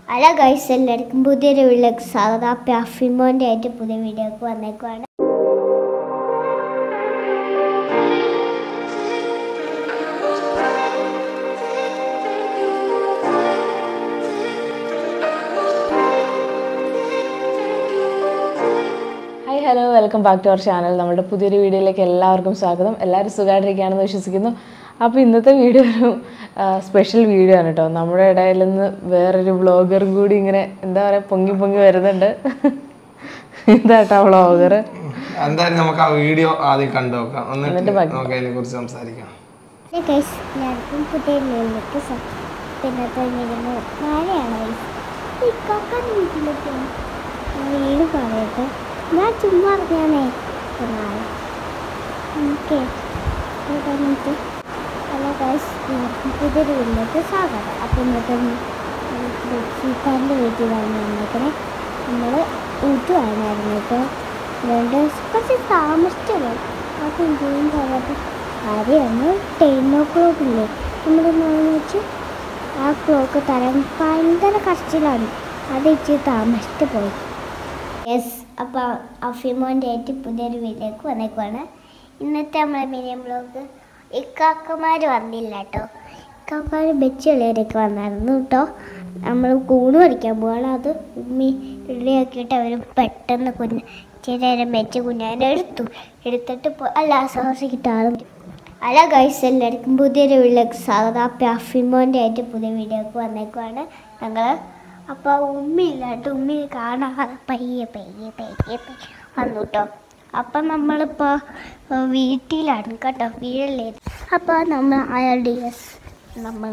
Hello guys എല്ലാവർക്കും പുതിയൊരു വീട്ടിലേക്ക് സ്വാഗതം അപ്പം അഫിമോൻ്റെ ആയിട്ട് പുതിയ വീഡിയോക്ക് വന്നേക്കുവാണ് hi hello welcome back to our channel നമ്മുടെ പുതിയൊരു വീഡിയോയിലേക്ക് എല്ലാവർക്കും സ്വാഗതം എല്ലാവരും സുഖമായിട്ടിരിക്കുകയാണെന്ന് വിശ്വസിക്കുന്നു അപ്പോൾ ഇന്നത്തെ വീഡിയോ ഒരു സ്പെഷ്യൽ വീഡിയോ ആണ് കേട്ടോ നമ്മുടെ ഇടയിൽ നിന്ന് വേറൊരു വ്ളോഗറും കൂടി ഇങ്ങനെ എന്താ പറയുക പൊങ്ങി പൊങ്ങി വരുന്നുണ്ട് ഇതാട്ടോ വ്ളോഗർ എന്തായാലും നമുക്ക് ആ വീഡിയോ ആദ്യം കണ്ടു നോക്കാം എന്നിട്ട് നമുക്ക് അതിനെ കുറിച്ച് സംസാരിക്കാം ഹലോ ഗൈസ് എല്ലാവർക്കും പുതിയ വീട്ടിലേക്ക് സ്വാഗതം പിന്നത്തെ വീഡിയോ നാളെയാണ് ഗൈസ് ഈ കാക്കാൻ്റെ വീട്ടിലേക്ക് വീട് പറയട്ടെ ഞാൻ ചുമ്മാ അറിയാനേ നാളെ ഓക്കെ കഴിഞ്ഞിട്ട് ഹലോ ഗൈസ് എല്ലാവർക്കും പുതിയൊരു വീട്ടിലേക്ക് സ്വാഗതം അപ്പം ഇന്നത്തെ സീക്കാരൻ്റെ വീട്ടിലാണ് വന്നേക്കണേ നമ്മൾ ഊട്ടുവാനായിരുന്നു ഇപ്പോൾ രണ്ട് കുറച്ച് താമസിച്ചല്ലോ അപ്പം എന്തെങ്കിലും പറയാത്ത കാര്യമാണ് ടെൻ ഓ ക്ലോക്ക് ഇല്ലേ നമ്മുടെ നാളെന്ന് വെച്ച് ആ ക്ലോക്ക് തരാൻ ഭയങ്കര കഷ്ടത്തിലാണ് അത് ഇച്ചിരി താമസിച്ച് പോയി യെസ് അപ്പോൾ അഫിമോൻ്റെ ആയിട്ട് പുതിയൊരു വീഡിയോക്ക് വന്നേക്കുവാണ് ഇന്നത്തെ നമ്മളെ മിനി ബ്ലോഗ് ഇക്കാക്കമാർ വന്നില്ല കേട്ടോ ഇക്കാക്കമാർ ബെച്ച് കളിയരൊക്കെ വന്നായിരുന്നു കേട്ടോ നമ്മൾ കൂണ് പഠിക്കാൻ പോവാണ് അത് ഉമ്മി റെഡിയാക്കിയിട്ട് അവർ പെട്ടെന്ന് കുഞ്ഞ് ഇച്ചിരി നേരം വെച്ച് കുഞ്ഞാനെ എടുത്തു എടുത്തിട്ട് പോ അല്ല സോറി കിട്ടാറും ഹലോ ഗൈസ് എല്ലാവർക്കും പുതിയൊരു വീട്ടിലേക്ക് സ്വാഗതം അപ്പം അഫിമോൻ്റെ ആയിട്ട് പുതിയ വീഡിയോക്ക് വന്നേക്കുവാണ് ഞങ്ങൾ അപ്പോൾ ഉമ്മയില്ല കേട്ടോ ഉമ്മി കാണാതെ പയ്യെ പയ്യെ പയ്യെ പയ്യെ വന്നു കേട്ടോ അപ്പം നമ്മളിപ്പോൾ വീട്ടിലാണ് കേട്ടോ വീടല്ലേ അപ്പോൾ നമ്മൾ അയാളുടെ യെസ് നമ്മൾ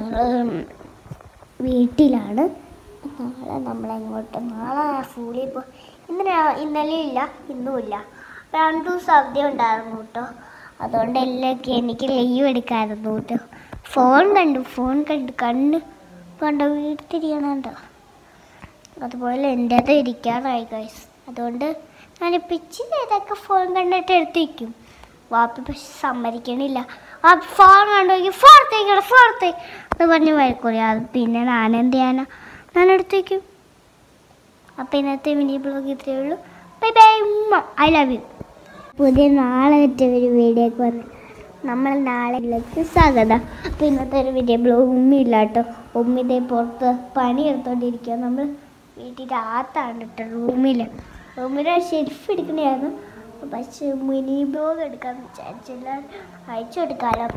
വീട്ടിലാണ് നാളെ നമ്മളെങ്ങോട്ട് നാളെ ഫുള്ളി പോ ഇന്ന് രാ- ഇന്നലെ ഇല്ല ഇന്നും ഇല്ല രണ്ട് ദിവസം അവധി ഉണ്ടായിരുന്നു കേട്ടോ അതുകൊണ്ട് എല്ലാം എനിക്ക് ലീവ് എടുക്കാമായിരുന്നു കേട്ടോ ഫോൺ കണ്ടു ഫോൺ കണ്ടു കണ്ണ് കണ്ടോ വീട്ടിരിക്കണുണ്ടോ അതുപോലെ എൻ്റേത് ഇരിക്കാറായി ഗൈസ് അതുകൊണ്ട് ഞാനിപ്പോൾ ഇച്ചിരി നേരമൊക്കെ ഫോൺ കണ്ടിട്ട് എടുത്ത് വയ്ക്കും വാപ്പി പക്ഷെ സമ്മതിക്കണില്ല ആ ഫോൺ കണ്ടു ഫോർത്തേക്കാണ് ഫോർത്തേക്ക് എന്ന് പറഞ്ഞ് വഴക്കൂറി അത് പിന്നെ ഞാൻ എന്ത് ചെയ്യാനാ ഞാൻ എടുത്ത് വയ്ക്കും അപ്പോൾ ഇന്നത്തെ മിനി ബ്ലോഗ് ഇത്രയേ ഉള്ളൂ ബൈ ബൈ ഉമ്മ ഐ ലവ് യു പുതിയ നാളെ വെച്ച ഒരു വീഡിയോക്ക് വന്ന് നമ്മൾ നാളെയിലേക്ക് സ്വാഗതം അപ്പോൾ ഇന്നത്തെ ഒരു വീഡിയോ ബ്ലോഗ് ഉമ്മയില്ല കേട്ടോ ഉമ്മിതേ പുറത്ത് പണി എടുത്തോണ്ടിരിക്കുക നമ്മൾ വീട്ടിൻ്റെ അകത്താണ് കേട്ടോ റൂമിൽ റൂമിൽ ഷെൽഫ് എടുക്കണമായിരുന്നു പക്ഷേ മിനി ബ്ലോഗ് എടുക്കാമെന്ന് വിചാരിച്ചില്ല അയച്ചു കൊടുക്കാമല്ലോ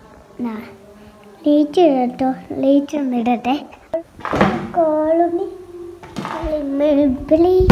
ലേറ്റ് കേട്ടോ ലേറ്റ് ഒന്ന് ഇടട്ടെ കോളുണ്ണി മെഴുപ്പിളി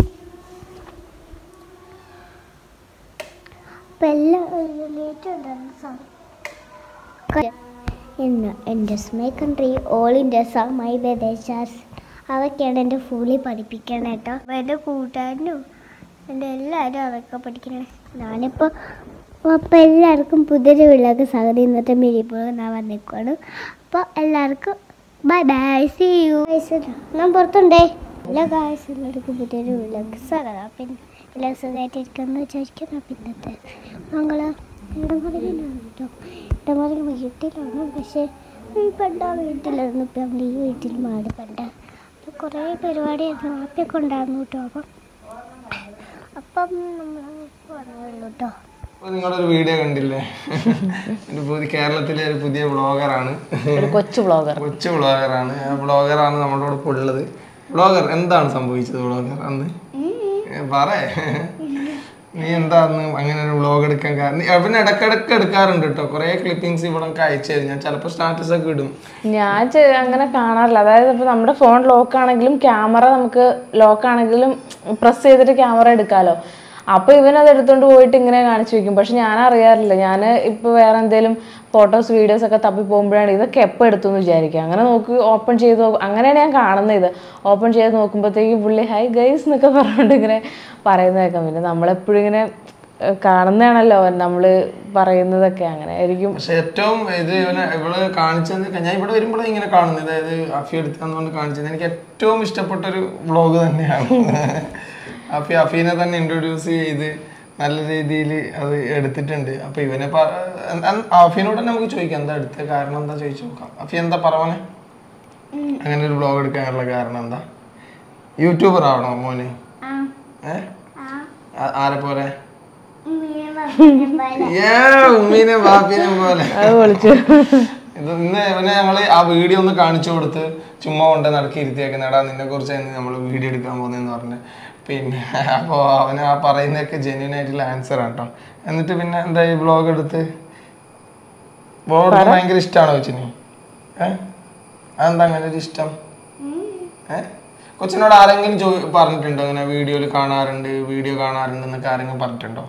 അപ്പം എല്ലാം ലേറ്റ് ഉണ്ടായിരുന്നു സോറി ഇന്ന് എൻ്റെ my country all Indians are my ബദേശാസ് അതൊക്കെയാണ് എൻ്റെ ഫുള്ളി പഠിപ്പിക്കണേ കേട്ടോ അപ്പോൾ എൻ്റെ കൂട്ടുകാരനും എൻ്റെ എല്ലാവരും അതൊക്കെ പഠിക്കണേ ഞാനിപ്പോൾ അപ്പോൾ എല്ലാവർക്കും പുതിയൊരു വീട്ടിലേക്ക് സ്വാഗതം ഇന്നത്തെ മിനിപ്പോൾ ഞാൻ വന്നേക്കുവാണ് അപ്പോൾ എല്ലാവർക്കും ബൈ ബൈ സി യു ഞാൻ പുറത്തുണ്ടേ എല്ലാ ഗായ്സ് എല്ലാവർക്കും പുതിയൊരു വീട്ടിലേക്ക് സ്വാഗതം പിന്നെ എല്ലാ സുഖമായിട്ടിരിക്കുന്നു വിചാരിക്കുന്നു പിന്നത്തെ ഞങ്ങൾ ഇടമറിയിലാണ് കേട്ടോ ഇടമറിൽ വീട്ടിലാണ് പക്ഷേ ഇപ്പം എന്താ വീട്ടിലായിരുന്നു ഇപ്പം നമ്മൾ ഈ വീട്ടിൽ മാറി പണ്ട അപ്പോൾ കുറേ പരിപാടിയായിരുന്നു ആപ്പിയൊക്കെ ഉണ്ടായിരുന്നു കേട്ടോ അപ്പം അപ്പം നമ്മൾ വന്നുള്ളൂ കേട്ടോ അപ്പോൾ നിങ്ങളൊരു വീഡിയോ കണ്ടില്ലേ ഒരു പുതിയ കേരളത്തിലെ ഒരു പുതിയ വ്ളോഗറാണ് ഒരു കൊച്ചു വ്ളോഗർ കൊച്ചു വ്ളോഗറാണ് ആ വ്ളോഗറാണ് നമ്മളോട് ഇപ്പോൾ ഉള്ളത് വ്ളോഗർ എന്താണ് സംഭവിച്ചത് വ്ളോഗർ അന്ന് ഏ, പറേ നീ എന്താന്ന് അങ്ങനെ ഒരു വ്ളോഗ് എടുക്കാൻ കാരണം നീ- പിന്നെ ഇടക്കിടക്ക് എടുക്കാറുണ്ട് കേട്ടോ കുറേ ക്ലിപ്പിങ്സ് ഇവിടെ ഒക്കെ അയച്ചു തരും ഞാൻ ചിലപ്പോൾ സ്റ്റാറ്റസ് ഒക്കെ ഇടും ഞാൻ ചെ- അങ്ങനെ കാണാറില്ല അതായത് ഇപ്പോൾ നമ്മുടെ ഫോൺ ലോക്ക് ആണെങ്കിലും ക്യാമറ നമുക്ക് ലോക്ക് ആണെങ്കിലും പ്രസ് ചെയ്തിട്ട് ക്യാമറ എടുക്കാമല്ലോ അപ്പോൾ ഇവനത് എടുത്തുകൊണ്ട് പോയിട്ട് ഇങ്ങനെ കാണിച്ചു വെക്കും പക്ഷെ ഞാൻ അറിയാറില്ല ഞാൻ ഇപ്പോൾ വേറെ എന്തെങ്കിലും ഫോട്ടോസ് വീഡിയോസ് ഒക്കെ തപ്പി പോകുമ്പോഴാണ് ഇതൊക്കെ എപ്പോൾ എടുത്തു എന്ന് വിചാരിക്കുക അങ്ങനെ നോക്കി ഓപ്പൺ ചെയ്ത് നോക്കും അങ്ങനെയാണ് ഞാൻ കാണുന്നത് ഇത് ഓപ്പൺ ചെയ്ത് നോക്കുമ്പോഴത്തേക്കും പുള്ളി ഹൈ ഗൈസ് എന്നൊക്കെ പറഞ്ഞുകൊണ്ട് ഇങ്ങനെ പറയുന്നത് കേൾക്കാം പിന്നെ നമ്മളെപ്പോഴും ഇങ്ങനെ ഏഹ്, കാണുന്നതാണല്ലോ നമ്മൾ പറയുന്നതൊക്കെ അങ്ങനെ ആയിരിക്കും പക്ഷെ ഏറ്റവും ഇത് ഇവനെ ഇവള് കാണിച്ചത് ഞാൻ ഇവിടെ വരുമ്പോഴേ ഇങ്ങനെ കാണുന്നത് അതായത് അഫി എടുത്താന്നുകൊണ്ട് കാണിച്ചത് എനിക്ക് ഏറ്റവും ഇഷ്ടപ്പെട്ട ഒരു വ്ളോഗ് തന്നെയാണ് അഫി അഫീനെ തന്നെ ഇൻട്രൊഡ്യൂസ് ചെയ്ത് നല്ല രീതിയിൽ അത് എടുത്തിട്ടുണ്ട് അപ്പൊ ഇവനെ പ- അൻ- അൻ- അഫീനോട് തന്നെ നമുക്ക് ചോദിക്കാം എന്താ എടുത്ത കാരണം എന്താ ചോദിച്ചു നോക്കാം അഫി എന്താ പറവനെ അങ്ങനെ ഒരു വ്ളോഗ് എടുക്കാനുള്ള കാരണം എന്താ യൂട്യൂബർ ആവണോ മോന് ആ ഏ ആ ആ- ആരെ പോലെ ഉമ്മീനെ ബാപ്പിനെ പോലെ ഏ ഉമ്മീനെ ബാപ്പിനെ പോലെ അത് വിളിച്ചു ഇത് ഇന്ന് ഇവനെ ഞങ്ങള് ആ വീഡിയോ ഒന്ന് കാണിച്ചു കൊടുത്ത് ചുമ്മാ കൊണ്ട് നടക്കി ഇരുത്തിയേക്കുന്നടാ നിന്നെ കുറിച്ച് നമ്മൾ വീഡിയോ എടുക്കാൻ പോകുന്നതെന്ന് പറഞ്ഞ് പിന്നെ അപ്പോൾ അവന് ആ പറയുന്നതൊക്കെ ജെന്യൂൻ ആയിട്ടുള്ള ആൻസർ ആണ് കേട്ടോ എന്നിട്ട് പിന്നെ എന്താ ഈ ബ്ലോഗ് എടുത്ത് ബ്ലോഗ് ഭയങ്കര ഇഷ്ടമാണോ കൊച്ചിന് ഏ അതെന്താ അങ്ങനെ ഒരു ഇഷ്ടം ഏ കൊച്ചിനോട് ആരെങ്കിലും ചോ പറഞ്ഞിട്ടുണ്ടോ അങ്ങനെ വീഡിയോയിൽ കാണാറുണ്ട് വീഡിയോ കാണാറുണ്ട് എന്നൊക്കെ ആരെങ്കിലും പറഞ്ഞിട്ടുണ്ടോ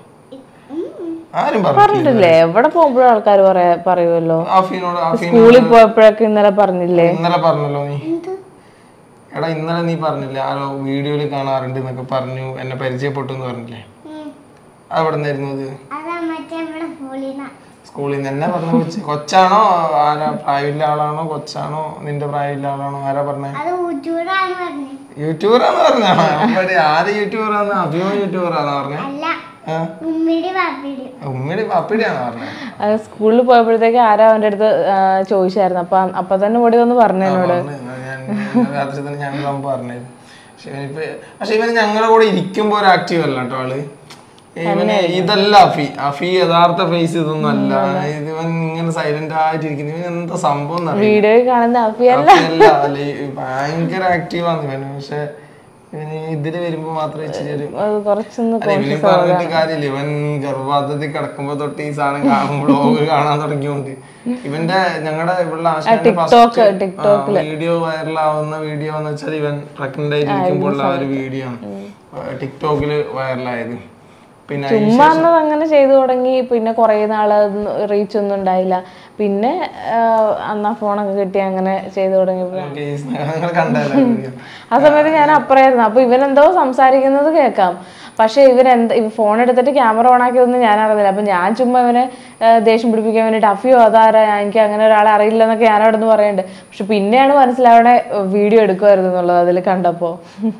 ആരും പറഞ്ഞിട്ടില്ല പറഞ്ഞിട്ടില്ലേ എവിടെ പോകുമ്പോഴും ആൾക്കാർ പറയാ പറയുമല്ലോ ആഫീനോട് ആഫീൻ സ്കൂളിൽ പോയപ്പോഴൊക്കെ ഇന്നലെ പറഞ്ഞില്ലേ ഇന്നലെ പറഞ്ഞല്ലോ നീ എടാ ഇന്നലെ നീ പറഞ്ഞില്ലേ ആരോ വീഡിയോയിൽ കാണാറുണ്ട് എന്നൊക്കെ പറഞ്ഞു എന്നെ പരിചയപ്പെട്ടു എന്ന് പറഞ്ഞില്ലേ അത് എവിടെ നിന്നായിരുന്നു ഇത് അതാ മറ്റേ നമ്മുടെ ഫോളിന സ്കൂളിൽ നിന്ന് എന്നെ പറഞ്ഞു കൊച്ച് കൊച്ചാണോ ആരാ പ്രായമില്ല ആളാണോ കൊച്ചാണോ നിന്റെ പ്രായമില്ല ആളാണോ ആരാ പറഞ്ഞേ അത് ഊറ്റൂറാന്ന് പറഞ്ഞു യൂട്യൂബറാന്ന് പറഞ്ഞാണോ അവിടെ ആര് യൂട്യൂബറാന്ന് അഭിമോ യൂട്യൂബറാന്ന് പറഞ്ഞേ അല്ല ആ ഉമ്മിയുടെ ബാപ്പിയുടെ ഉമ്മയുടെ പപ്പിടിയാണോ പറഞ്ഞേ അത് സ്കൂളിൽ പോയപ്പോഴത്തേക്ക് ആരാ അവന്റെ അടുത്ത് ആ, ചോദിച്ചായിരുന്നു അപ്പൊ അപ്പൊ തന്നെ ഓടി വന്ന് പറഞ്ഞു എന്നോട് പറഞ്ഞ്. ഞാൻ ഇന്നലെ രാത്രി തന്നെ ഞങ്ങൾ അവൻ പറഞ്ഞത് പക്ഷെ ഇവനിപ്പോ പക്ഷെ ഇവന് ഞങ്ങളുടെ കൂടെ ഇരിക്കുമ്പോ ഒരു ആക്റ്റീവ് അല്ല കേട്ടോ ആള് ഇവന് ഇതല്ല അഫി അഫി യഥാർത്ഥ ഫേസ് ഇതൊന്നും അല്ല ഇത് ഇവൻ ഇങ്ങനെ സൈലന്റ് ആയിട്ടിരിക്കുന്നു ഇവൻ എന്താ സംഭവം എന്നറിയില്ല വീഡിയോയിൽ കാണുന്ന അഫിയല്ല അഫി അല്ല അല്ല ഈ ഭയങ്കര ആക്റ്റീവാണ് ഇവന് പക്ഷെ ഇവന് ഇതില് വരുമ്പോ മാത്രമേ ഇച്ചിരി ഒരു അത് കുറച്ചൊന്ന് അല്ല ഇവന് പറഞ്ഞിട്ട് കാര്യമില്ല ഇവൻ ഗർഭപാത്രത്തിൽ കിടക്കുമ്പോ തൊട്ട് ഈ സാധനം കാണുമ്പോൾ ബ്ലോഗ് കാണാൻ തുടങ്ങിയോണ്ട് ഇവന്റെ ഞങ്ങളുടെ ഇവിടെ ടിക്ടോക്ക് വീഡിയോ വൈറലാവുന്ന വീഡിയോ എന്ന് വെച്ചാൽ ഇവൻ പ്രഗ്നന്റ് ആയിരിക്കുമ്പോൾ ഉള്ള ആ ഒരു വീഡിയോ ആണ് ടിക്ടോക്കില് വൈറലായത് പിന്നെ ചുമ്മാ അന്നത് അങ്ങനെ ചെയ്തു തുടങ്ങി പിന്നെ കുറേ നാള് റീച്ച് ഒന്നും ഉണ്ടായില്ല പിന്നെ ആ, അന്ന് ആ ഫോണൊക്കെ കിട്ടി അങ്ങനെ ചെയ്തു തുടങ്ങിയപ്പോ നിങ്ങൾ കണ്ടല്ലോ വീഡിയോ ആ സമയത്ത് ഞാൻ അപ്പുറമായിരുന്നു അപ്പൊ ഇവനെന്തോ സംസാരിക്കുന്നത് കേൾക്കാം പക്ഷെ ഇവൻ എന്ത് ഫോൺ എടുത്തിട്ട് ക്യാമറ ഓൺ ആക്കിയതൊന്നും ഞാൻ അറിഞ്ഞില്ല അപ്പൊ ഞാൻ ചുമ്മാ ഇവനെ ആ, ദേഷ്യം പിടിപ്പിക്കാൻ വേണ്ടിട്ട് അഫിയോ അതാരാ എനിക്ക് അങ്ങനെ ഒരാളെ അറിയില്ല എന്നൊക്കെ ഞാൻ അവിടെ നിന്ന് പറയുന്നുണ്ട് പക്ഷെ പിന്നെയാണ് മനസ്സിലാവണേ വീഡിയോ എടുക്കുമായിരുന്നു എന്നുള്ളത് അതിൽ കണ്ടപ്പോ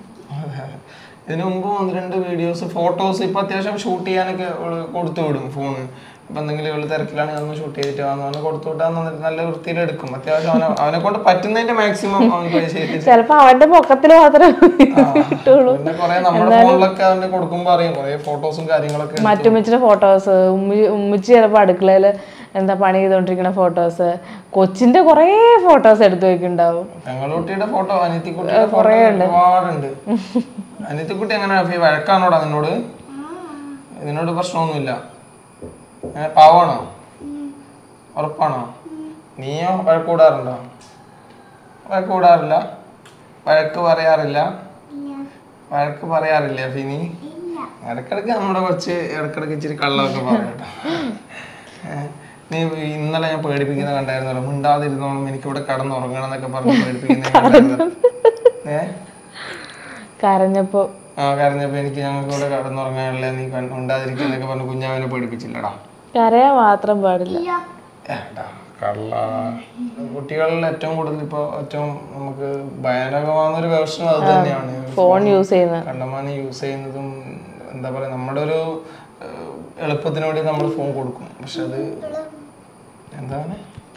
ഇതിനു മുമ്പ് ഒന്ന് രണ്ട് വീഡിയോസ് ഫോട്ടോസ് ഇപ്പൊ അത്യാവശ്യം ഷൂട്ട് ചെയ്യാനൊക്കെ അവള് കൊടുത്തു വിടും ഫോണ് ഇപ്പൊ എന്തെങ്കിലും ഇവള് തിരക്കിലാണ് അതൊന്ന് ഷൂട്ട് ചെയ്തിട്ട് വന്നു അവന് കൊടുത്തു വിട്ടാൽ നല്ല വൃത്തിയിൽ എടുക്കും അത്യാവശ്യം അവനെ അവനെ കൊണ്ട് പറ്റുന്നതിന്റെ മാക്സിമം അവൻ ട്രൈ ചെയ്തിട്ട് ചിലപ്പോ അവന്റെ പൊക്കത്തിൽ മാത്രമേ കിട്ടുള്ളൂ പിന്നെ കൊറേ നമ്മുടെ ഫോണിലൊക്കെ അവന് കൊടുക്കുമ്പോ അറിയാം കൊറേ ഫോട്ടോസും കാര്യങ്ങളൊക്കെ എടുത്ത് മറ്റുമ്മച്ചിയുടെ ഫോട്ടോസ് ഉമ്മി ഉമ്മിച്ചി ചിലപ്പോൾ അടുക്കളയിൽ എന്താ പണി ചെയ്തുകൊണ്ടിരിക്കുന്ന ഫോട്ടോസ് കൊച്ചിന്റെ കുറേ ഫോട്ടോസ് എടുത്തു വെക്കുന്നുണ്ടാവും ഞങ്ങളുട്ടിയുടെ ഫോട്ടോ അനിയത്തിക്കുട്ടിയുടെ ഫോട്ടോ ഒരുപാടുണ്ട് അനിയത്തിക്കുട്ടി എങ്ങനെ അഫി വഴക്കാണോടാ നിന്നോട് ഇതിനോട് പ്രശ്നമൊന്നുമില്ല ഏ, പാവാണോ ഉറപ്പാണോ നീയോ വഴക്ക് കൂടാറുണ്ടോ വഴക്ക് കൂടാറില്ല വഴക്ക് പറയാറില്ല വഴക്ക് പറയാറില്ല അഫി നീ ഇടക്കിടക്ക് നമ്മുടെ കുറച്ച് ഇടക്കിടക്ക് ഇച്ചിരി കള്ളമൊക്കെ പറയട്ടോ ഏ, നീ ഇന്നലെ ഞാൻ പേടിപ്പിക്കുന്ന കണ്ടായിരുന്നല്ലോ മിണ്ടാതിരുന്നോളും എനിക്കിവിടെ കടന്നുറങ്ങണം എന്നൊക്കെ പറഞ്ഞ് പേടിപ്പിക്കുന്ന ഏ കരഞ്ഞപ്പോ ആ കരഞ്ഞപ്പോ എനിക്ക് ഞങ്ങൾക്ക് ഇവിടെ കടന്നുറങ്ങാനുള്ള നീ കണ്ണ് ഉണ്ടാതിരിക്കുന്നൊക്കെ പറഞ്ഞ് കുഞ്ഞാവിനെ പേടിപ്പിച്ചില്ലടാ കരയാൻ മാത്രം പാടില്ല ഏടാ, കള്ള കുട്ടികളിൽ ഏറ്റവും കൂടുതൽ ഇപ്പൊ ഏറ്റവും നമുക്ക് ഭയാനകമാകുന്ന ഒരു വേർഷൻ അത് തന്നെയാണ് ഫോൺ യൂസ് ചെയ്യുന്ന കണ്ടമാനം യൂസ് ചെയ്യുന്നതും എന്താ പറയാ നമ്മുടെ ഒരു ഏഹ്, എളുപ്പത്തിന് വേണ്ടി നമ്മൾ ഫോൺ കൊടുക്കും പക്ഷെ അത് എന്താണ്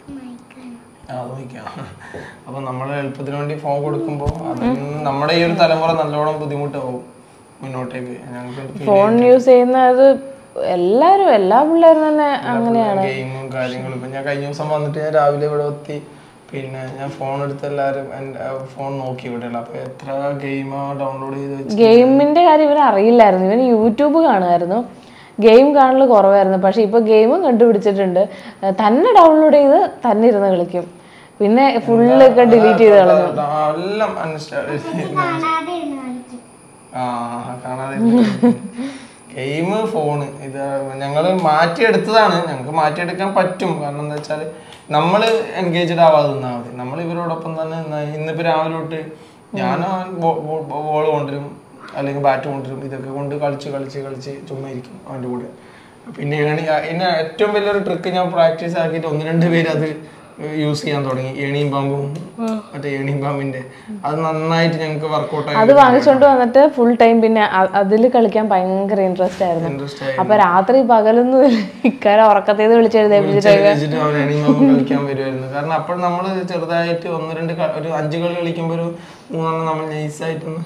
ആ അത് വയ്ക്കാം അപ്പൊ നമ്മൾ എളുപ്പത്തിന് വേണ്ടി ഫോൺ കൊടുക്കുമ്പോൾ അതിൽ നിന്ന് നമ്മുടെ ഈ ഒരു തലമുറ നല്ലോണം ബുദ്ധിമുട്ടാവും മുന്നോട്ടേക്ക് ഞങ്ങൾക്ക് ഫോൺ യൂസ് ചെയ്യുന്നത് എല്ലാരും എല്ലാ പിള്ളേരും തന്നെ അങ്ങനെയാണ് ഗെയിമും കാര്യങ്ങളും ഇപ്പൊ ഞാൻ കഴിഞ്ഞ ദിവസം വന്നിട്ട് ഞാൻ രാവിലെ ഇവിടെ എത്തി പിന്നെ ഞാൻ ഫോൺ എടുത്ത് എല്ലാവരും എൻ്റെ ഫോൺ നോക്കി ഇവിടെയുള്ള അപ്പൊ എത്ര ഗെയിമാ ഡൗൺലോഡ് ചെയ്ത് വെച്ച് ഗെയിമിന്റെ കാര്യം ഇവന് അറിയില്ലായിരുന്നു ഇവന് യൂട്യൂബ് കാണുമായിരുന്നു ഗെയിം കാണൽ കുറവായിരുന്നു പക്ഷെ ഇപ്പൊ ഗെയിമും കണ്ടുപിടിച്ചിട്ടുണ്ട് ഏഹ് തന്നെ ഡൗൺലോഡ് ചെയ്ത് തന്നെ ഇരുന്ന് കളിക്കും പിന്നെ ഫുള്ളൊക്കെ ഡിലീറ്റ് ചെയ്ത് കളഞ്ഞു ആ, എല്ലാം അൺഇൻസ്റ്റാൾ കാണാതെ ഇരുന്ന് കളിക്കും ആ കാണാതെ ഗെയിം ഫോണ് ഇത് ഞങ്ങൾ മാറ്റിയെടുത്തതാണ് ഞങ്ങൾക്ക് മാറ്റിയെടുക്കാൻ പറ്റും കാരണം എന്താ വെച്ചാൽ നമ്മൾ എൻഗേജ്ഡ് ആവാതെ നിന്നാൽ മതി നമ്മൾ ഇവരോടൊപ്പം തന്നെ നിന്നാ ഇന്നിപ്പോ രാവിലെ തൊട്ട് ഞാൻ ബോൾ കൊണ്ടുവരും അല്ലെങ്കിൽ ബാറ്റ് കൊണ്ടുവരും ഇതൊക്കെ കൊണ്ട് കളിച്ച് കളിച്ച് കളിച്ച് ചുമ്മാ ഇരിക്കും അവൻ്റെ കൂടെ പിന്നെ ഏണി എന്നെ ഏറ്റവും വലിയൊരു ട്രിക്ക് ഞാൻ പ്രാക്ടീസ് ആക്കിയിട്ട് ഒന്ന് രണ്ട് പേര് അത് യൂസ് ചെയ്യാൻ തുടങ്ങി ഏണിയും പാമ്പും മറ്റേ ഏണിയും പാമ്പിന്റെ അത് നന്നായിട്ട് ഞങ്ങൾക്ക് വർക്കൗട്ട് ആയി അത് വാങ്ങിച്ചോണ്ട് വന്നിട്ട് ഫുൾ ടൈം പിന്നെ അതിൽ കളിക്കാൻ ഭയങ്കര ഇൻട്രസ്റ്റ് ആയിരുന്നു ഇൻട്രസ്റ്റ് ആയി അപ്പൊ രാത്രി പകലൊന്നും ഇക്കാരെ ഉറക്കത്തേന്ന് വിളിച്ചെഴുതേപ്പിച്ചിട്ട് വെച്ചിട്ട് അവൻ അണിമാമ്പ് കളിക്കാൻ വരുമായിരുന്നു കാരണം അപ്പോൾ നമ്മൾ ചെറുതായിട്ട് ഒന്ന് രണ്ട് ക- ഒരു അഞ്ച് കളി കളിക്കുമ്പോൾ ഒരു മൂന്നെണ്ണം നമ്മൾ നൈസായിട്ടൊന്ന്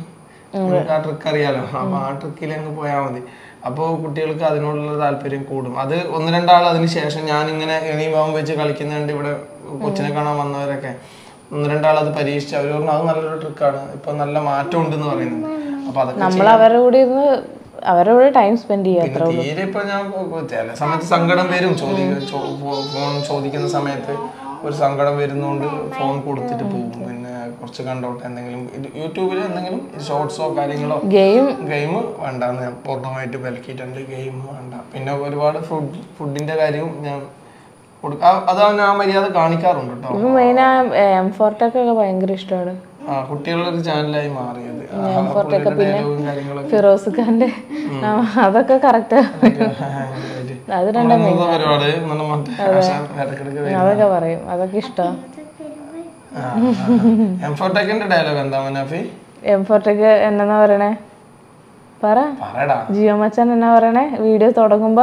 നിങ്ങൾക്ക് ആ ട്രിക്ക് അറിയാലോ അപ്പൊ ആ ട്രിക്കിൽ അങ്ങ് പോയാൽ മതി അപ്പോൾ കുട്ടികൾക്ക് അതിനോടുള്ള താല്പര്യം കൂടും അത് ഒന്ന് രണ്ടാൾ അതിന് ശേഷം ഞാൻ ഇങ്ങനെ എണീമാവും വെച്ച് കളിക്കുന്നുണ്ട് ഇവിടെ കൊച്ചിനെ കാണാൻ വന്നവരൊക്കെ ഒന്ന് രണ്ടാൾ അത് പരീക്ഷിച്ച് അവർ പറഞ്ഞു അത് നല്ലൊരു ട്രിക്കാണ് ഇപ്പൊ നല്ല മാറ്റം ഉണ്ടെന്ന് പറയുന്നത് അപ്പൊ അതൊക്കെ നമ്മൾ അവരുടെ കൂടെ ഇരുന്ന് അവരുടെ കൂടെ ടൈം സ്പെൻഡ് ചെയ്യുക പിന്നെ തീരെ ഇപ്പൊ ഞാൻ ചില സമയത്ത് സങ്കടം വരും ചോദി ചോ- ഫോ- ഫോൺ ചോദിക്കുന്ന സമയത്ത് ഒരു സങ്കടം വരുന്നോണ്ട് ഫോൺ കൊടുത്തിട്ട് പോകും പിന്നെ കുറച്ച് കണ്ടോട്ടെ എന്തെങ്കിലും ഇത് യൂട്യൂബിൽ എന്തെങ്കിലും ഷോർട്സോ കാര്യങ്ങളോ ഗെയിം ഗെയിം വേണ്ട എന്ന് ഞാൻ പൂർണ്ണമായിട്ട് വിലക്കിയിട്ടുണ്ട് ഗെയിം വേണ്ട പിന്നെ ഒരുപാട് ഫുഡ് ഫുഡിന്റെ കാര്യവും ഞാൻ കൊടുക്ക ആ- അത് അവൻ ആ മര്യാദ കാണിക്കാറുണ്ട് കേട്ടോ ഇപ്പൊ മെയിൻ ആ എം ഫോർട്ടൊക്കെ ഭയങ്കര ഇഷ്ടമാണ് ആ കുട്ടികളുടെ ഒരു ചാനലായി മാറിയത് ആ, പുള്ളിയുടെ dialogue ഉം കാര്യങ്ങളൊക്കെ ഫിറോസ് ഖാന്റെ ആ, അതൊക്കെ കറക്റ്റ് അത് രണ്ടും നമ്മള് പരിപാടി നല്ല മറ്റേ ആശാൻ ഇടയ്ക്കിടയ്ക്ക് വരും. അതൊക്കെ പറയും അതൊക്കെ ഇഷ്ടമാണ് എംഫോടെക്കിന്റെ ഡയലോഗ് എന്താ മനാഫി എം ഫോർട്ടൊക്കെ എന്നാ പറയണേ പറ പറയടാ ജിയോ മച്ചാൻ എന്നാ പറയണേ വീഡിയോ തുടങ്ങുമ്പോ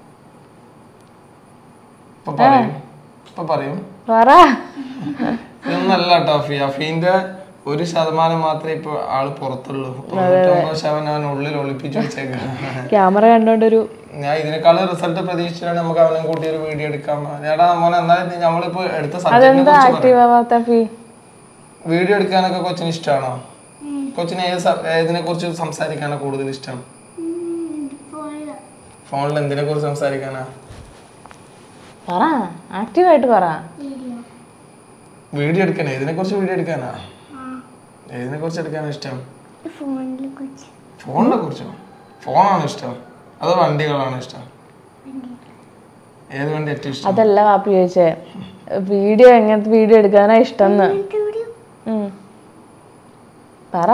ഇപ്പൊ പറയും ഇപ്പൊ പറയും പറ ഇതൊന്നല്ല കേട്ടോ അഫി അഫീന്റെ ഒരു ശതമാനം മാത്രമേ ഇപ്പൊ ആള് പുറത്തുള്ളൂ തൊണ്ണൂറ്റൊമ്പത് ശതമാനം അവൻ ഉള്ളിൽ ഒളിപ്പിച്ചു വെച്ചേക്കാം ക്യാമറ കണ്ടോണ്ടൊരു ഞാൻ ഇതിനേക്കാളും റിസൾട്ട് പ്രതീക്ഷിച്ചാണ് നമുക്ക് അവനെ കൂട്ടി ഒരു വീഡിയോ എടുക്കാൻ ചേട്ടാ മോനെ എന്നാലും നമ്മളിപ്പോ എടുത്ത സബ്ജക്റ്റിനെ അതെന്താ ആക്റ്റീവ് ആവാത്ത ഫീ വീഡിയോ എടുക്കാനൊക്കെ കൊച്ചിന് ഇഷ്ടമാണോ കൊച്ചിന് ഏത് സ- ഏതിനെ കുറിച്ച് സംസാരിക്കാനാ കൂടുതൽ ഇഷ്ടം ഫോണിൽ എന്തിനെ കുറിച്ച് സംസാരിക്കാനാ പറ ആക്റ്റീവായിട്ട് പറ വീഡിയോ എടുക്കാനാ ഇതിനെ കുറിച്ച് വീഡിയോ എടുക്കാനാ ഏതിനെ കുറിച്ച് എടുക്കാനാ ഇഷ്ടം ഫോണിൽ കൊച്ചു ഫോണിനെ കുറിച്ചോ ഫോണാണ് ഇഷ്ടം അതോ വണ്ടികളാണ് ഇഷ്ടം ഏത് വണ്ടി ഏറ്റവും ഇഷ്ടം അതല്ല വാപ്പി ചോദിച്ചേ വീഡിയോ എങ്ങനത്തെ വീഡിയോ എടുക്കാനാ ഇഷ്ടം പറ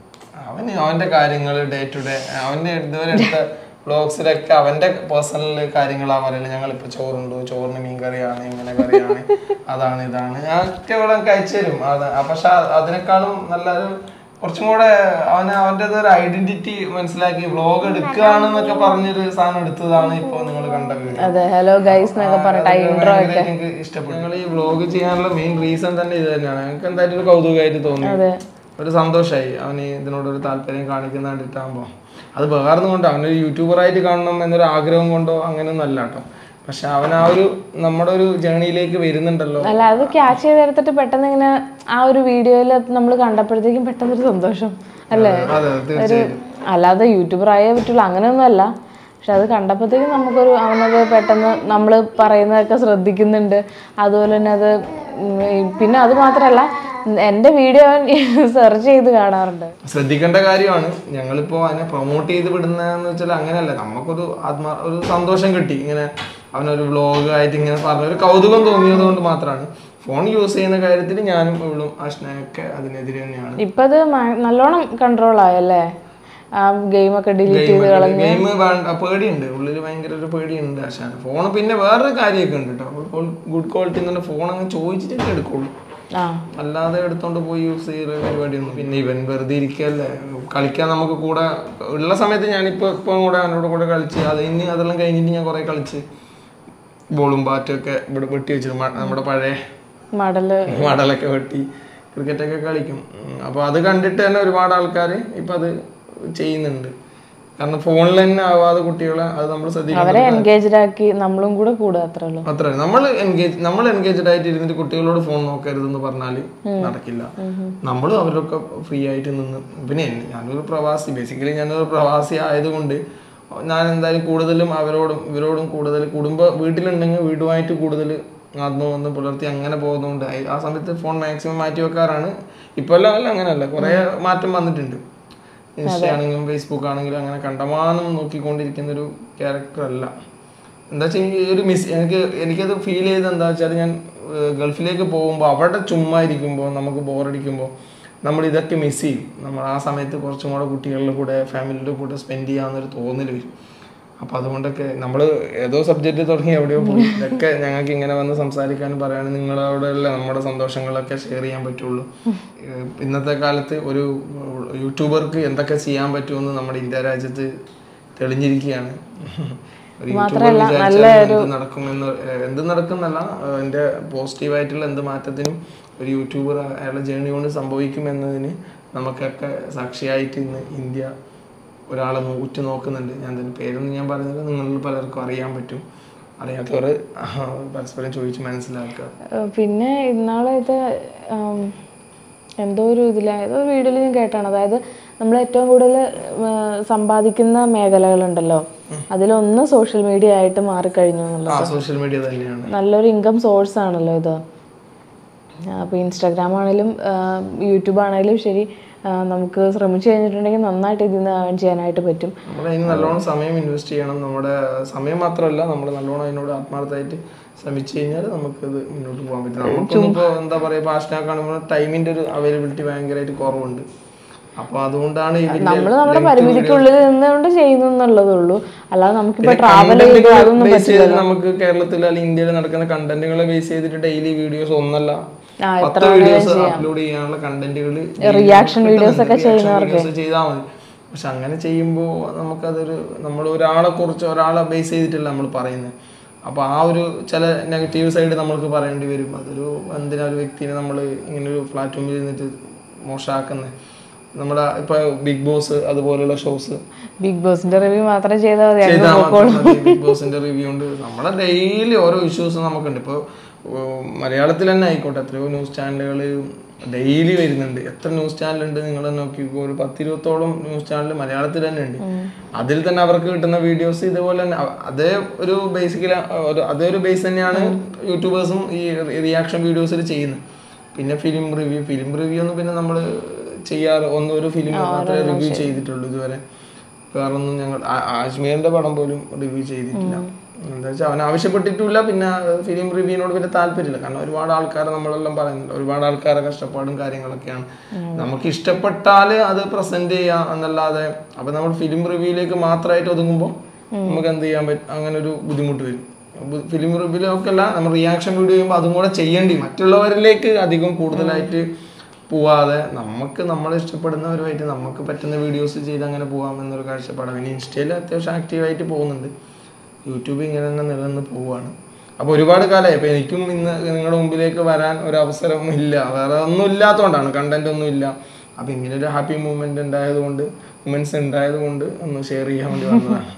അവന് അവന്റെ കാര്യങ്ങൾ ഡേ ടു ഡേ അവന്റെ ഇതുവരെ എടുത്ത വ്ളോഗ്സിലൊക്കെ അവന്റെ പേഴ്സണൽ കാര്യങ്ങളാ പറയുന്നത് ഞങ്ങളിപ്പോ ചോറുണ്ട് ചോറിന് മീൻ കറിയാണ് ഇങ്ങനെ കറിയാണ് അതാണ് ഇതാണ് ഞാൻ ഒറ്റ ഇവിടെ കഴിച്ചു തരും അത് ആ പക്ഷെ അതിനേക്കാളും നല്ലൊരു കുറച്ചും കൂടെ അവന് അവന്റെ ഒരു ഐഡന്റിറ്റി മനസ്സിലാക്കി വ്ളോഗ് എടുക്കുകയാണെന്നൊക്കെ പറഞ്ഞൊരു സാധനം എടുത്തതാണ് ഇപ്പൊ നിങ്ങൾ കണ്ട വീഡിയോ അതെ ഹലോ ഗൈസ് എന്നൊക്കെ പറഞ്ഞിട്ട് ഇൻട്രോ ഒക്കെ എനിക്ക് ഇഷ്ടപ്പെട്ടു ഞങ്ങൾ ഈ വ്ളോഗ് ചെയ്യാനുള്ള മെയിൻ റീസൺ തന്നെ ഇത് തന്നെയാണ് ഞങ്ങൾക്ക് എന്തായാലും ഒരു കൗതുകമായിട്ട് തോന്നി അതെ ഒരു സന്തോഷമായി അവന് ഇതിനോടൊരു താല്പര്യം കാണിക്കുന്ന കണ്ടിട്ടാകുമ്പോൾ അത് വേർന്നു കൊണ്ടോ അവനൊരു യൂട്യൂബറായിട്ട് കാണണം എന്നൊരു ആഗ്രഹം കൊണ്ടോ അങ്ങനെയൊന്നും അല്ല കേട്ടോ പക്ഷെ അവൻ ആ ഒരു നമ്മുടെ ഒരു ജേണിയിലേക്ക് വരുന്നുണ്ടല്ലോ അല്ല അത് ക്യാച്ച് ചെയ്തെടുത്തിട്ട് പെട്ടെന്ന് ഇങ്ങനെ ആ ഒരു വീഡിയോയിൽ നമ്മൾ കണ്ടപ്പോഴത്തേക്കും പെട്ടെന്നൊരു സന്തോഷം അല്ലേ അതെ ഒരു അല്ലാതെ യൂട്യൂബർ ആയേ പറ്റുള്ളൂ അങ്ങനെയൊന്നും അല്ല പക്ഷെ അത് കണ്ടപ്പോഴത്തേക്കും നമുക്കൊരു അവനത് പെട്ടെന്ന് നമ്മൾ പറയുന്നതൊക്കെ ശ്രദ്ധിക്കുന്നുണ്ട് അതുപോലെ തന്നെ അത് ഉം, ഈ- പിന്നെ അത് മാത്രമല്ല എൻ്റെ വീഡിയോ അവൻ സെർച്ച് ചെയ്ത് കാണാറുണ്ട് ശ്രദ്ധിക്കേണ്ട കാര്യമാണ് ഞങ്ങളിപ്പോ അതിനെ പ്രൊമോട്ട് ചെയ്ത് വിടുന്നതെന്ന് വെച്ചാൽ അങ്ങനെയല്ല നമുക്കൊരു ആത്മാ ഒരു സന്തോഷം കിട്ടി ഇങ്ങനെ അവനൊരു വ്ളോഗ് ആയിട്ട് ഇങ്ങനെ പറഞ്ഞ ഒരു കൗതുകം തോന്നിയത് കൊണ്ട് മാത്രമാണ് ഫോൺ യൂസ് ചെയ്യുന്ന കാര്യത്തിൽ ഞാനും ഇവളും അഷ്നയൊക്കെ അതിനെതിരെ തന്നെയാണ് ഇപ്പം അത് മ- നല്ലോണം കൺട്രോൾ ആയല്ലേ ആ ഗെയിമൊക്കെ ഡിലീറ്റ് ചെയ്ത് കളഞ്ഞ് ഗെയിം വേണ്ട പേടിയുണ്ട് ഉള്ളിൽ ഭയങ്കര ഒരു പേടിയുണ്ട് ആശാന് ഫോൺ പിന്നെ വേറൊരു കാര്യമൊക്കെ ഉണ്ട് കേട്ടോ ഗുഡ് ക്വാളിറ്റി തന്നെ ഫോൺ അങ്ങ് ചോദിച്ചിട്ടൊക്കെ എടുക്കുള്ളൂ ആ അല്ലാതെ എടുത്തോണ്ട് പോയി യൂസ് ചെയ്യുന്ന പരിപാടിയൊന്നും പിന്നെ ഇവൻ വെറുതെ ഇരിക്കല്ലേ കളിക്കാൻ നമുക്ക് കൂടെ ഉള്ള സമയത്ത് ഞാനിപ്പോ ഇപ്പം കൂടെ അവനോട് കൂടെ കളിച്ച് അത് ഇനി അതെല്ലാം കഴിഞ്ഞിട്ട് ഞാൻ കുറെ കളിച്ച് ബോളും ബാറ്റും ഒക്കെ ഇവിടെ വെട്ടി വെച്ചു നമ്മുടെ പഴയ മടല് മടലൊക്കെ വെട്ടി ക്രിക്കറ്റൊക്കെ കളിക്കും ഉം. അപ്പോൾ അത് കണ്ടിട്ട് തന്നെ ഒരുപാട് ആൾക്കാർ ഇപ്പം അത് ചെയ്യുന്നുണ്ട് കാരണം ഫോണിൽ തന്നെ ആവാതെ കുട്ടികളെ അത് നമ്മൾ ശ്രദ്ധിക്കണം അവരെ എൻഗേജ്ഡ് ആക്കി നമ്മളും കൂടെ കൂടുക അത്രേ ഉള്ളൂ അത്ര നമ്മൾ എൻഗേജ് നമ്മൾ എൻഗേജ്ഡ് ആയിട്ട് ഇരുന്നിട്ട് കുട്ടികളോട് ഫോൺ നോക്കരുതെന്ന് പറഞ്ഞാൽ നടക്കില്ല നമ്മളും അവരൊക്കെ ഫ്രീ ആയിട്ട് നിന്ന് പിന്നെ എൻ- ഞാനൊരു പ്രവാസി ബേസിക്കലി ഞാനൊരു പ്രവാസി ആയതുകൊണ്ട് ഞാൻ എന്തായാലും കൂടുതലും അവരോടും ഇവരോടും കൂടുതൽ കുടുംബ വീട്ടിലുണ്ടെങ്കിൽ വീടുമായിട്ട് കൂടുതൽ ആത്മബന്ധം പുലർത്തി അങ്ങനെ പോകുന്നതുകൊണ്ട് അയ് ആ സമയത്ത് ഫോൺ മാക്സിമം മാറ്റി വെക്കാറാണ് ഇപ്പോൾ എല്ലാം അല്ല അങ്ങനെയല്ല കുറേ മാറ്റം വന്നിട്ടുണ്ട് ഇൻസ്റ്റ ആണെങ്കിലും ഫേസ്ബുക്ക് ആണെങ്കിലും അങ്ങനെ കണ്ടമാനം നോക്കിക്കൊണ്ടിരിക്കുന്ന ഒരു ക്യാരക്ടർ അല്ല എന്താ വെച്ചാൽ ഈ ഒരു മിസ് എനിക്ക് എനിക്കത് ഫീൽ ചെയ്ത് എന്താ വെച്ചാൽ ഞാൻ ഏഹ്, ഗൾഫിലേക്ക് പോകുമ്പോൾ അവിടെ ചുമ്മാ ഇരിക്കുമ്പോൾ നമുക്ക് ബോറടിക്കുമ്പോൾ നമ്മൾ ഇതൊക്കെ മിസ് ചെയ്യും നമ്മൾ ആ സമയത്ത് കുറച്ചും കൂടെ കുട്ടികളുടെ കൂടെ ഫാമിലിയുടെ കൂടെ സ്പെൻഡ് ചെയ്യാമെന്നൊരു തോന്നൽ വരും അപ്പം അതുകൊണ്ടൊക്കെ നമ്മൾ ഏതോ സബ്ജക്റ്റ് തുടങ്ങി എവിടെയോ പോയി ഇതൊക്കെ ഞങ്ങൾക്ക് ഇങ്ങനെ വന്ന് സംസാരിക്കാനും പറയാനും നിങ്ങളോടെയുള്ള നമ്മുടെ സന്തോഷങ്ങളൊക്കെ ഷെയർ ചെയ്യാൻ പറ്റുള്ളൂ ഏഹ്, ഇന്നത്തെ കാലത്ത് ഒരു യൂട്യൂബർക്ക് എന്തൊക്കെ ചെയ്യാൻ പറ്റുമെന്ന് നമ്മുടെ ഇന്ത്യ രാജ്യത്ത് തെളിഞ്ഞിരിക്കുകയാണ് ഒരു യൂട്യൂബർ വിചാരിച്ചാൽ എന്ത് നടക്കുമെന്ന് ഏഹ്, എന്ത് നടക്കുന്നല്ല ഏഹ്, എൻ്റെ പോസിറ്റീവായിട്ടുള്ള എന്ത് മാറ്റത്തിനും ഒരു യൂട്യൂബർ അയാളുടെ ജേണി കൊണ്ട് സംഭവിക്കുമെന്നതിന് നമുക്കൊക്കെ സാക്ഷിയായിട്ട് ഇന്ന് ഇന്ത്യ ഒരാളെ നോ- ഉറ്റു നോക്കുന്നുണ്ട് ഞാൻ തന്നെ പേരൊന്നും ഞാൻ പറയുന്നത് നിങ്ങളിൽ പലർക്കും അറിയാൻ പറ്റും അറിയാത്തവർ പരസ്പരം ചോദിച്ച് മനസ്സിലാക്കുക ഏഹ് പിന്നെ ഇന്നാളെ ഇത് ഉം, എന്തോ ഒരു ഇതിൽ ഏതോ ഒരു വീഡിയോയിൽ ഞാൻ കേട്ടാണ് അതായത് നമ്മൾ ഏറ്റവും കൂടുതൽ സമ്പാദിക്കുന്ന മേഖലകളുണ്ടല്ലോ അതിലൊന്ന് സോഷ്യൽ മീഡിയ ആയിട്ട് മാറിക്കഴിഞ്ഞു എന്നുള്ളത് ആ സോഷ്യൽ മീഡിയ തന്നെയാണ് നല്ലൊരു ഇൻകം സോഴ്സ് ആണല്ലോ ഇത് അപ്പോൾ ഇൻസ്റ്റാഗ്രാം ആണെങ്കിലും യൂട്യൂബ് ആണെങ്കിലും ശരി ആ, നമുക്ക് ശ്രമിച്ചു കഴിഞ്ഞിട്ടുണ്ടെങ്കിൽ നന്നായിട്ട് ഇതിൽ നിന്ന് ഏൺ ചെയ്യാനായിട്ട് പറ്റും നമ്മൾ അതിന് നല്ലോണം സമയം ഇൻവെസ്റ്റ് ചെയ്യണം നമ്മുടെ സമയം മാത്രമല്ല നമ്മൾ നല്ലോണം അതിനോട് ആത്മാർത്ഥമായിട്ട് ശ്രമിച്ചു കഴിഞ്ഞാൽ നമുക്കത് മുന്നോട്ട് പോകാൻ പറ്റും നമുക്കൊന്നും ഇപ്പോൾ എന്താ പറയുക പാഷനെ കാണുമ്പോൾ ടൈമിന്റെ ഒരു അവൈലബിലിറ്റി ഭയങ്കരമായിട്ട് കുറവുണ്ട് അപ്പോൾ അതുകൊണ്ടാണ് ഈ വലിയ നമ്മൾ നമ്മുടെ length പരിമിതിക്കുള്ളിൽ നിന്നുകൊണ്ട് ചെയ്യുന്നു എന്നുള്ളതേ ഉള്ളൂ അല്ലാതെ നമുക്കിപ്പോൾ പിന്നെ ട്രാവൽ content ചെയ്ത് കളെ അതൊന്നും base ചെയ്ത് നമുക്ക് കേരളത്തിൽ അല്ലെങ്കിൽ ഇന്ത്യയിൽ നടക്കുന്ന കണ്ടന്റുകളെ ബേസ് ചെയ്തിട്ട് ഡെയിലി വീഡിയോസ് ഒന്നല്ല ആ, പത്ത് വീഡിയോസ് അപ്ലോഡ് ചെയ്യാനുള്ള കണ്ടന്റുകൾ റിയാക്ഷൻ വീഡിയോസ് ഒക്കെ ചെയ്യുന്നവർക്ക് ചെയ്താൽ മതി പക്ഷെ അങ്ങനെ ചെയ്യുമ്പോൾ നമുക്കതൊരു നമ്മൾ ഒരാളെ കുറിച്ച് ഒരാളെ ബേസ് ചെയ്തിട്ടല്ല നമ്മൾ പറയുന്നത് അപ്പോൾ ആ ഒരു ചില നെഗറ്റീവ് സൈഡ് നമ്മൾക്ക് പറയേണ്ടി വരും അതൊരു എന്തിനാ ഒരു വ്യക്തിനെ നമ്മൾ ഇങ്ങനെ ഒരു പ്ലാറ്റ്ഫോമിൽ ഇരുന്നിട്ട് മോശമാക്കുന്നത് നമ്മുടെ ഇപ്പൊ ബിഗ് ബോസ് അതുപോലുള്ള ഷോസ് ബിഗ് ബോസിന്റെ റിവ്യൂ മാത്രം ചെയ്താൽ മതി ചെയ്താൽ മാത്രം മതി. ബിഗ് ബോസിന്റെ റിവ്യൂ ഉണ്ട് നമ്മുടെ ഡെയിലി ഓരോ ഇഷ്യൂസ് നമുക്കുണ്ട് ഇപ്പോൾ മലയാളത്തിൽ തന്നെ ആയിക്കോട്ടെ എത്രയോ ന്യൂസ് ചാനലുകൾ ഡെയിലി വരുന്നുണ്ട് എത്ര ന്യൂസ് ചാനൽ ഉണ്ട് നിങ്ങൾ നോക്കിക്കോ ഒരു പത്തിരുപത്തോളം ന്യൂസ് ചാനൽ മലയാളത്തിൽ തന്നെ ഉണ്ട് അതിൽ തന്നെ അവർക്ക് കിട്ടുന്ന വീഡിയോസ് ഇതുപോലെ തന്നെ അ- അതേ ഒരു ബേസിക്കലി അതേ ഒരു ബേസ് തന്നെയാണ് യൂട്യൂബേഴ്സും ഈ റിയാക്ഷൻ വീഡിയോസിൽ ചെയ്യുന്നത് പിന്നെ ഫിലിം റിവ്യൂ ഫിലിം റിവ്യൂ ഒന്നും പിന്നെ നമ്മൾ ചെയ്യാറ് ഒന്ന് ഒരു ഫിലിം മാത്രമേ റിവ്യൂ ചെയ്തിട്ടുള്ളൂ ഇതുവരെ വേറൊന്നും ഞങ്ങൾ ആ- ആശ്മീറിന്റെ പടം പോലും റിവ്യൂ ചെയ്തിട്ടില്ല എന്താ വെച്ചാൽ അവൻ ആവശ്യപ്പെട്ടിട്ടില്ല പിന്നെ ഫിലിം റിവ്യൂവിനോട് പിന്നെ താല്പര്യമില്ല കാരണം ഒരുപാട് ആൾക്കാർ നമ്മളെല്ലാം പറയുന്നുണ്ട് ഒരുപാട് ആൾക്കാരെ കഷ്ടപ്പാടും കാര്യങ്ങളൊക്കെയാണ് നമുക്ക് ഇഷ്ടപ്പെട്ടാൽ അത് പ്രസന്റ് ചെയ്യാം എന്നല്ലാതെ അപ്പൊ നമ്മൾ ഫിലിം റിവ്യൂയിലേക്ക് മാത്രമായിട്ട് ഒതുങ്ങുമ്പോൾ നമുക്ക് എന്ത് ചെയ്യാൻ പറ്റും അങ്ങനെ ഒരു ബുദ്ധിമുട്ട് വരും ഫിലിം റിവ്യൂലൊക്കെ അല്ല നമ്മൾ റിയാക്ഷൻ വീഡിയോ ചെയ്യുമ്പോൾ അതും കൂടെ ചെയ്യേണ്ടി മറ്റുള്ളവരിലേക്ക് അധികം കൂടുതലായിട്ട് പോവാതെ നമുക്ക് നമ്മൾ ഇഷ്ടപ്പെടുന്നവരുമായിട്ട് നമുക്ക് പറ്റുന്ന വീഡിയോസ് ചെയ്ത് അങ്ങനെ പോകാം എന്നൊരു കാഴ്ചപ്പാടാണ് പിന്നെ ഇൻസ്റ്റയിൽ അത്യാവശ്യം ആക്റ്റീവായിട്ട് പോകുന്നുണ്ട് യൂട്യൂബ് ഇങ്ങനെ തന്നെ നിലനിന്ന് പോവുകയാണ് അപ്പോൾ ഒരുപാട് കാലമായി അപ്പോൾ എനിക്കും ഇന്ന് നിങ്ങളുടെ മുമ്പിലേക്ക് വരാൻ ഒരു അവസരം ഇല്ല വേറെ ഒന്നും ഇല്ലാത്തതുകൊണ്ടാണ് കണ്ടന്റ് ഒന്നും ഇല്ല അപ്പോൾ ഇങ്ങനെ ഒരു ഹാപ്പി മൂമെന്റ് ഉണ്ടായതുകൊണ്ട് മൂമെന്റ്സ് ഉണ്ടായതുകൊണ്ട് ഒന്ന് ഷെയർ ചെയ്യാൻ വേണ്ടി വന്നതാണ്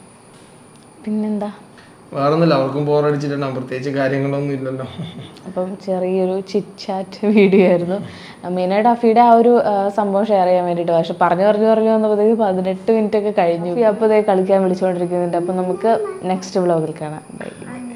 പിന്നെന്താ വേറൊന്നുമില്ല അവർക്കും ബോറടിച്ചിട്ടുണ്ടാവും പ്രത്യേകിച്ച് കാര്യങ്ങളൊന്നും ഇല്ലല്ലോ അപ്പം ചെറിയൊരു ചിറ്റ് ചാറ്റ് വീഡിയോ ആയിരുന്നു മെയിനായിട്ട് അഫിയുടെ ആ ഒരു ആ, സംഭവം ഷെയർ ചെയ്യാൻ വേണ്ടിയിട്ട് പക്ഷെ പറഞ്ഞു പറഞ്ഞു പറഞ്ഞു വന്നപ്പോഴത്തേക്ക് പതിനെട്ട് മിനിറ്റ് ഒക്കെ കഴിഞ്ഞു അപ്പോൾ ഇതേ കളിക്കാൻ വിളിച്ചുകൊണ്ടിരിക്കുന്നുണ്ട് അപ്പം നമുക്ക് നെക്സ്റ്റ് വ്ളോഗിൽ കാണാം ബൈ